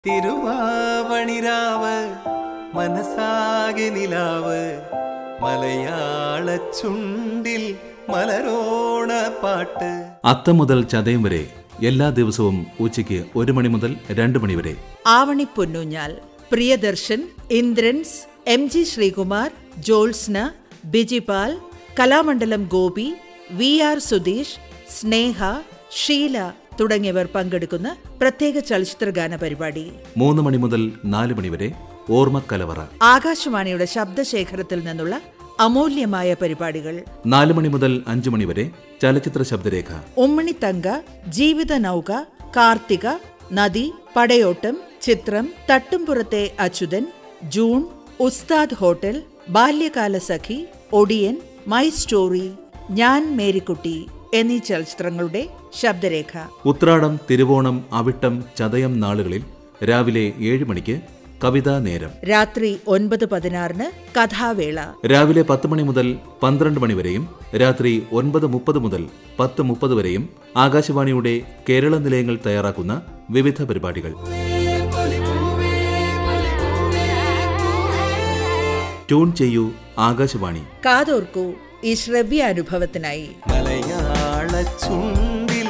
തിരുവാവണിരാവ് മനസ്സാകെ നിലാവ് മലയാള ചുണ്ടിൽ മലരോണ പാട്ട് അത്തം മുതൽ ചതയം വരെ എല്ലാ ദിവസവും ഉച്ചയ്ക്ക് ഒരു മണി മുതൽ രണ്ട് മണി വരെ Avani Ponnoonjal Priyadarshan Indrans M G Sreekumar Jyotsna Bijibal Kalamandalam Gopi V R Sudheesh Sneha Sheela തുടങ്ങിയവർ പങ്കെടുക്കുന്ന പ്രത്യേക ചലച്ചിത്രഗാന പരിപാടി മൂന്ന് മണി മുതൽ നാല് മണി വരെ ഓർമ്മക്കലവറ ആകാശവാണിയുടെ ശബ്ദശേഖരത്തിൽ നിന്നുള്ള അമൂല്യമായ പരിപാടികൾ നാല് മണി മുതൽ അഞ്ചു മണി വരെ ചലച്ചിത്ര ശബ്ദരേഖ ഉമ്മണി തങ്ക ജീവിത നൗക Karthika Nadi Padayottam Chithram Thattumpurath Achuthan June Ustad hotel Balyakala Sakhi Odiyan my story ഞാൻ മേരിക്കുട്ടി എന്നീ ചലച്ചിത്രങ്ങളുടെ ശബ്ദരേഖ ഉത്രാടം തിരുവോണം അവിട്ടം ചതയം നാളുകളിൽ രാവിലെ ഏഴ് മണിക്ക് കവിതാ നേരം രാത്രി ഒൻപത് പതിനാറിന് കഥാവേള രാവിലെ പത്ത് മണി മുതൽ പന്ത്രണ്ട് മണി വരെയും രാത്രി ഒൻപത് മുപ്പത് മുതൽ പത്ത് മുപ്പത് വരെയും ആകാശവാണിയുടെ കേരള നിലയങ്ങൾ തയ്യാറാക്കുന്ന വിവിധ പരിപാടികൾ ട്യൂൺ ചെയ്യൂ ആകാശവാണി കാതോർക്കൂ ഈ ശ്രവ്യ അനുഭവത്തിനായി മലയാള ചുണ്ടിൽ